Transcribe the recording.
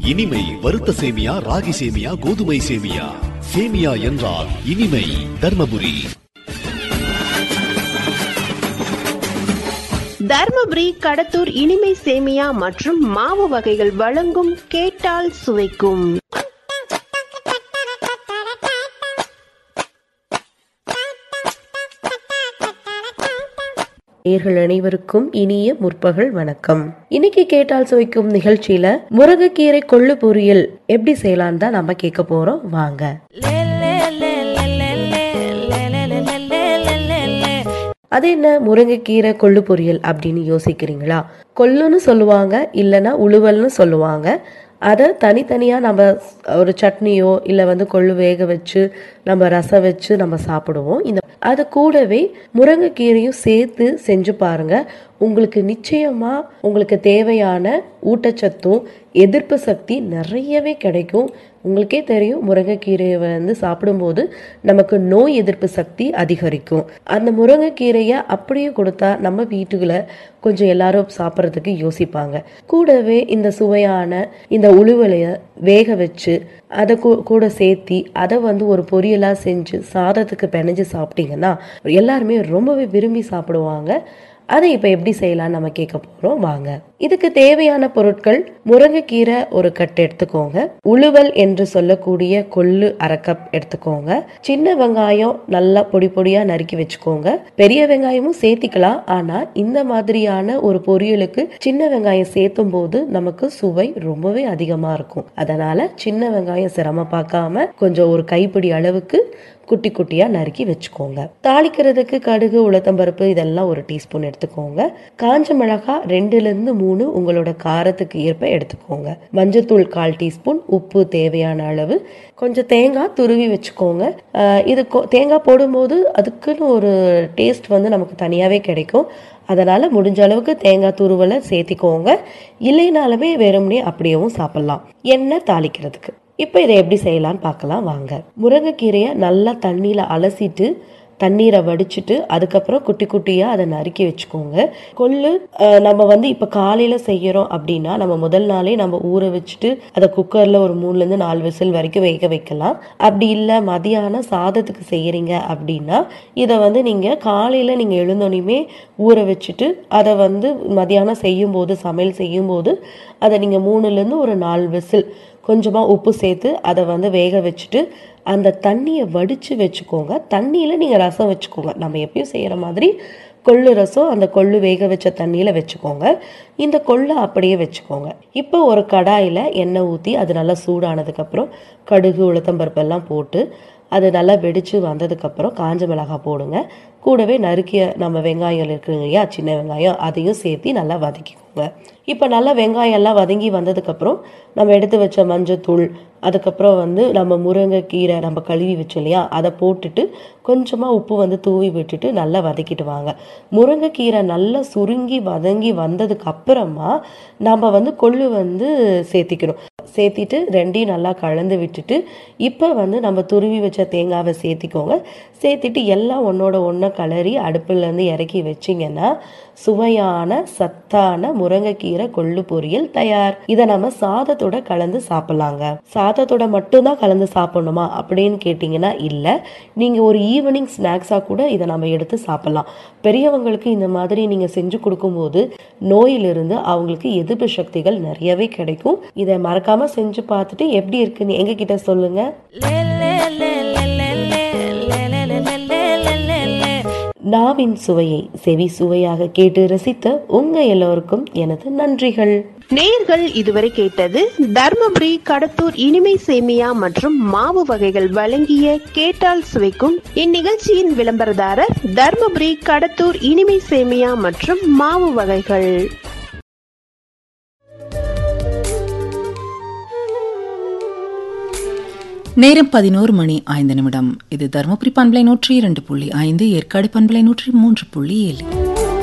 இனிமை வறுத்த சேமியா ராகி சேமியா கோதுமை சேமியா சேமியா என்றால் இனிமை தர்மபுரி தர்மபுரி கடத்தூர் இனிமை சேமியா மற்றும் மாவு வகைகள் வழங்கும் கேட்டால் சுவைக்கும் நேர்கள் அனைவருக்கும் இனிய முற்பகல் வணக்கம் இன்னைக்கு கேட்டால் சுவைக்கும் நிகழ்ச்சியில முருங்கைக்கீரை கொள்ளு பொரியல் எப்படி செய்யலாம் தான் நம்ம கேட்க போறோம் வாங்க அது என்ன முருங்கைக்கீரை கொள்ளு பொரியல் அப்படின்னு யோசிக்கிறீங்களா கொள்ளுன்னு சொல்லுவாங்க இல்லைன்னா உழுவல்னு சொல்லுவாங்க அதை தனித்தனியாக நம்ம ஒரு சட்னியோ இல்லை வந்து கொள்ளு வேக வச்சு நம்ம ரசம் வச்சு நம்ம சாப்பிடுவோம் இந்த அது கூடவே முருங்கைக்கீரையும் சேர்த்து செஞ்சு பாருங்க உங்களுக்கு நிச்சயமா உங்களுக்கு தேவையான ஊட்டச்சத்தும் எதிர்ப்பு சக்தி நிறையவே கிடைக்கும் உங்களுக்கே தெரியும் முருங்கைக்கீரையை வந்து சாப்பிடும்போது நமக்கு நோய் எதிர்ப்பு சக்தி அதிகரிக்கும் அந்த முருங்கைக்கீரையை அப்படியே கொடுத்தா நம்ம வீட்டுகளை கொஞ்சம் எல்லாரும் சாப்பிட்றதுக்கு யோசிப்பாங்க கூடவே இந்த சுவையான இந்த உழுவலைய வேக வச்சு அதை கூட சேர்த்தி அதை வந்து ஒரு பொரியலாக செஞ்சு சாதத்துக்கு பிணைஞ்சு சாப்பிட்டீங்கன்னா எல்லாருமே ரொம்பவே விரும்பி சாப்பிடுவாங்க அதை இப்போ எப்படி செய்யலாம் நம்ம கேட்க போகிறோம் வாங்க இதுக்கு தேவையான பொருட்கள் முருங்கைக்கீரை ஒரு கட்டு எடுத்துக்கோங்க உழுவல் என்று சொல்லக்கூடிய கொள்ளு அரை கப் எடுத்துக்கோங்க சின்ன வெங்காயம் நல்லா பொடி பொடியா நறுக்கி வச்சுக்கோங்க பெரிய வெங்காயமும் சேர்த்திக்கலாம் ஆனா இந்த மாதிரியான ஒரு பொரியலுக்கு சின்ன வெங்காயம் சேர்த்தும் போது நமக்கு சுவை ரொம்பவே அதிகமா இருக்கும் அதனால சின்ன வெங்காயம் சிரம பார்க்காம கொஞ்சம் ஒரு கைப்பிடி அளவுக்கு குட்டி குட்டியா நறுக்கி வச்சுக்கோங்க தாளிக்கிறதுக்கு கடுகு உளுத்தம்பருப்பு இதெல்லாம் ஒரு டீஸ்பூன் எடுத்துக்கோங்க காஞ்ச மிளகாய் ரெண்டுல இருந்து மூணு உங்களோட காரத்துக்கு ஏற்ப எடுத்துக்கோங்க மஞ்சத்தூள் கால் டீஸ்பூன் உப்பு தேவையான அளவு கொஞ்சம் தேங்காய் துருவி வச்சுக்கோங்க இது தேங்காய் போடும்போது அதுக்குன்னு ஒரு டேஸ்ட் வந்து நமக்கு தனியாகவே கிடைக்கும் அதனால் முடிஞ்ச அளவுக்கு தேங்காய் துருவலை சேர்த்திக்கோங்க இல்லைனாலுமே வெறும்னே அப்படியேவும் சாப்பிட்லாம் எண்ணெய் தாளிக்கிறதுக்கு இப்போ இதை எப்படி செய்யலாம்னு பார்க்கலாம் வாங்க முருங்கைக்கீரையை நல்லா தண்ணியில் அலசிட்டு தண்ணீரை வடிச்சிட்டு அதுக்கப்புறம் குட்டி குட்டியாக அதை நறுக்கி வச்சுக்கோங்க கொள்ளு நம்ம வந்து இப்போ காலையில் செய்கிறோம் அப்படின்னா நம்ம முதல் நாளே நம்ம ஊற வச்சுட்டு அதை குக்கரில் ஒரு மூணுலேருந்து நாலு விசில் வரைக்கும் வேக வைக்கலாம் அப்படி இல்லை மதியானம் சாதத்துக்கு செய்கிறீங்க அப்படின்னா இதை வந்து நீங்கள் காலையில் நீங்கள் எழுந்தோனையுமே ஊற வச்சுட்டு அதை வந்து மதியானம் செய்யும்போது சமையல் செய்யும்போது அதை நீங்கள் மூணுலேருந்து ஒரு நாலு விசில் கொஞ்சமாக உப்பு சேர்த்து அதை வந்து வேக வச்சுட்டு அந்த தண்ணியை வடித்து வச்சுக்கோங்க தண்ணியில் நீங்கள் ரசம் வச்சுக்கோங்க நம்ம எப்பயும் செய்கிற மாதிரி கொள்ளு ரசம் அந்த கொள்ளு வேக வச்ச தண்ணியில் வச்சுக்கோங்க இந்த கொள்ளை அப்படியே வச்சுக்கோங்க இப்போ ஒரு கடாயில் எண்ணெய் ஊற்றி அது நல்லா சூடானதுக்கப்புறம் கடுகு உளுத்தம்பருப்பு எல்லாம் போட்டு அது நல்லா வெடித்து வந்ததுக்கப்புறம் காஞ்ச மிளகாய் போடுங்க கூடவே நறுக்கிய நம்ம வெங்காயம் இருக்குங்க இல்லையா சின்ன வெங்காயம் அதையும் சேர்த்து நல்லா வதக்கிக்கோங்க இப்போ நல்லா வெங்காயம் எல்லாம் வதங்கி வந்ததுக்கப்புறம் நம்ம எடுத்து வச்ச மஞ்சத்தூள் அதுக்கப்புறம் வந்து நம்ம முருங்கைக்கீரை நம்ம கழுவி வச்சோம் இல்லையா அதை போட்டுட்டு கொஞ்சமாக உப்பு வந்து தூவி விட்டுட்டு நல்லா வதக்கிட்டு வாங்க முருங்கைக்கீரை நல்லா சுருங்கி வதங்கி வந்ததுக்கு அப்புறமா நம்ம வந்து கொள்ளு வந்து சேர்த்திக்கணும் சேர்த்திட்டு ரெண்டையும் நல்லா கலந்து விட்டுட்டு இப்போ வந்து நம்ம துருவி வச்ச தேங்காவை சேர்த்திக்கோங்க சேர்த்திட்டு எல்லாம் ஒன்றோட ஒன்றை கலரி அடுப்புலேருந்து இறக்கி வச்சிங்கன்னா சுவையான சத்தான முருங்கைக்கீரை கொள்ளு பொரியல் தயார் இதை நம்ம சாதத்தோட கலந்து சாப்பிட்லாங்க சாதத்தோட மட்டும்தான் கலந்து சாப்பிடணுமா அப்படின்னு கேட்டிங்கன்னா இல்லை நீங்கள் ஒரு ஈவினிங் ஸ்நாக்ஸாக கூட இதை நம்ம எடுத்து சாப்பிட்லாம் பெரியவங்களுக்கு இந்த மாதிரி நீங்கள் செஞ்சு கொடுக்கும்போது நோயிலிருந்து அவங்களுக்கு எதிர்ப்பு சக்திகள் நிறையவே கிடைக்கும் இதை மறக்காம செஞ்சு பார்த்துட்டு எப்படி இருக்குன்னு எங்ககிட்ட சொல்லுங்க நாவின் சுவையை செவி சுவையாக கேட்டு ரசித்த உங்க எல்லோருக்கும் எனது நன்றிகள் நேர்கள் இதுவரை கேட்டது தர்மபுரி கடத்தூர் இனிமை சேமியா மற்றும் மாவு வகைகள் வழங்கிய கேட்டால் சுவைக்கும் இந்நிகழ்ச்சியின் விளம்பரதாரர் தர்மபுரி கடத்தூர் இனிமை சேமியா மற்றும் மாவு வகைகள் நேரம் பதினோரு மணி ஐந்து நிமிடம் இது தருமபுரி பண்பலை நூற்றி இரண்டு புள்ளி ஐந்து ஏற்காடு பண்பலை நூற்றி மூன்று புள்ளி ஏழு